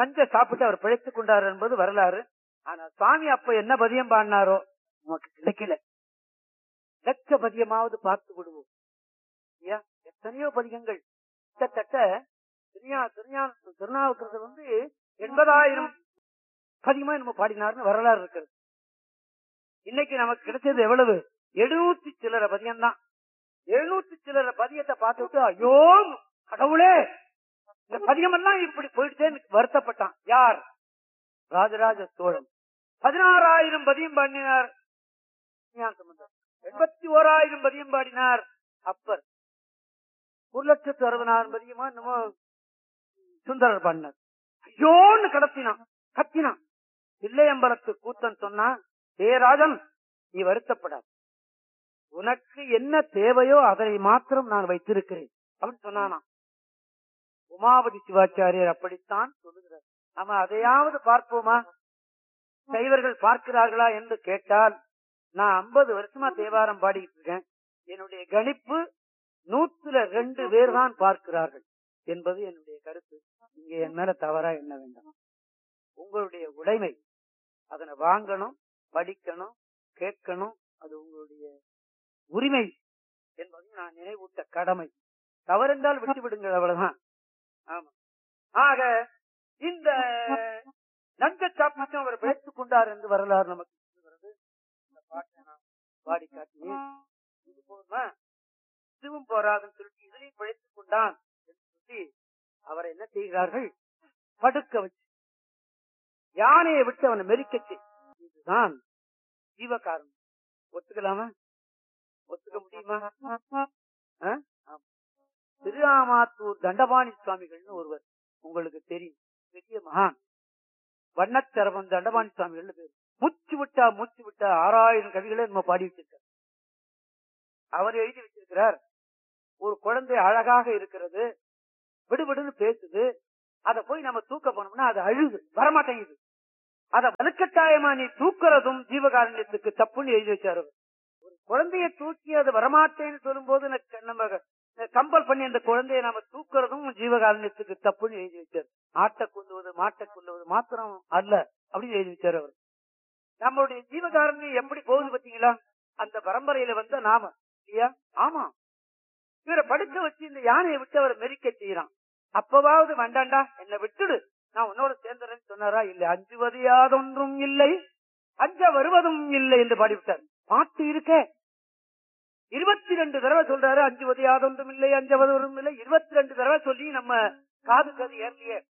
நஞ்ச சாப்பிட்டு அவர் பிழைத்துக் கொண்டார் என்பது வரலாறு ஆனா சுவாமி அப்ப என்ன பதியம் பாடினாரோ நமக்கு கிடைக்கல லட்ச பதியமாவது பார்த்து விடுவோம் ஐயா எத்தனையோ பதிகங்கள் கிட்டத்தட்ட திருஞா திருஞா திருநாவுக்கரசர் வந்து எண்பதாயிரம் பதிகமா நம்ம பாடினார்னு வரலாறு இருக்கிறது இன்னைக்கு நமக்கு கிடைச்சது எவ்வளவு எழுநூத்தி சில்லற பதியம் தான் எழுநூத்தி சில்லற பதியத்தை பார்த்துட்டு ஐயோ கடவுளே இந்த பதியம் எல்லாம் இப்படி போயிடுச்சேன்னு வருத்தப்பட்டான் யார் ராஜராஜ சோழன் பதினாறாயிரம் பதியம் பாடினார் ஞான சம்பந்தர் எண்பத்தி ஓராயிரம் பதியம் பாடினார் அப்பர் ஒரு லட்சத்து அறுபதாயிரம் பதியமா என்னமோ சுந்தரர் பாடினார் ஐயோன்னு கடத்தினான் கத்தினான் தில்லையம்பலத்து கூத்தன் சொன்னா ஏ ராஜன் நீ வருத்தப்படாது உனக்கு என்ன தேவையோ அதை மாத்திரம் நான் வைத்திருக்கிறேன் அப்படின்னு சொன்னானா உமாபதி சிவாச்சாரியர் அப்படித்தான் சொல்லுகிறார் நாம அதையாவது பார்ப்போமா சைவர்கள் பார்க்கிறார்களா என்று கேட்டால் நான் ஐம்பது வருஷமா தேவாரம் பாடிட்டு இருக்கேன் என்னுடைய கணிப்பு நூத்துல ரெண்டு பேர் தான் பார்க்கிறார்கள் என்பது என்னுடைய கருத்து இங்க என் மேல தவறா என்ன வேண்டாம் உங்களுடைய உடைமை அதனை வாங்கணும் படிக்கணும் கேட்கணும் அது உங்களுடைய உரிமை என்பதையும் நான் நினைவூட்ட கடமை தவறென்றால் விட்டு விடுங்கள் அவ்வளவுதான் ஆமா ஆக இந்த நஞ்ச சாப்பிட்டும் அவர் பிழைத்துக் கொண்டார் என்று வரலாறு நமக்கு சொல்லுகிறது இந்த பாட்டை நான் பாடி காட்டினேன் இது போதுமா இதுவும் போராதுன்னு சொல்லிட்டு இதுலையும் பிழைத்துக் கொண்டான் என்று சொல்லி அவரை என்ன செய்கிறார்கள் படுக்க வச்சு யானையை விட்டு அவனை மெரிக்கச்சு இதுதான் ஜீவகாரணம் ஒத்துக்கலாமா ஒத்துக்க முடியுமா ஆ? ஆமா. திருஆமாத்தூர் தண்டபாணி சுவாமிகள்னு ஒருவர் உங்களுக்கு தெரியும் பெரிய மகான் வண்ணச்சரவன் தண்டபாணி சுவாமிகள் பேர் மூச்சு விட்டா மூச்சு விட்டா ஆறாயிரம் கவிகளை நம்ம பாடி வச்சிருக்கார் அவர் எழுதி வச்சிருக்கிறார் ஒரு குழந்தை அழகாக இருக்கிறது விடுவிடுன்னு பேசுது அதை போய் நம்ம தூக்க போனோம்னா அது அழுது வரமாட்டேங்குது அத வலுக்கட்டாயமா நீ தூக்குறதும் ஜீவகாரண்யத்துக்கு தப்புன்னு எழுதி வச்சாரு அவர். ஒரு குழந்தைய தூக்கி அது வரமாட்டேன்னு சொல்லும்போது ந- நம்ம கம்பல் பண்ணி அந்த குழந்தைய நாம தூக்குறதும் ஜீவகாரண்யத்துக்கு தப்புன்னு எழுதி வச்சார் ஆட்டை கொல்லுவது மாட்டை கொல்லுவது மாத்திரம் அல்ல அப்படின்னு எழுதி வச்சார் அவர் நம்மளுடைய ஜீவகாரண்யம் எப்படி போகுது பாத்தீங்களா அந்த பரம்பரையில வந்த நாம இல்லையா ஆமா இவரை படுக்க வச்சு இந்த யானையை விட்டு அவரை மெரிக்க செய்யறான் அப்பவாவது வேண்டாண்டா என்னை விட்டுடு நான் உன்னோட சேர்ந்துறேன்னு சொன்னாரா இல்ல அஞ்சுவது யாதொன்றும் இல்லை அஞ்ச வருவதும் இல்லை என்று பாடிவிட்டார் பாட்டு இருக்க இருபத்தி ரெண்டு தடவை சொல்றாரு அஞ்சுவது யாதொன்றும் இல்லை அஞ்சவதும் இல்லை இருபத்தி ரெண்டு தடவை சொல்லி நம்ம காது கது ஏறலையே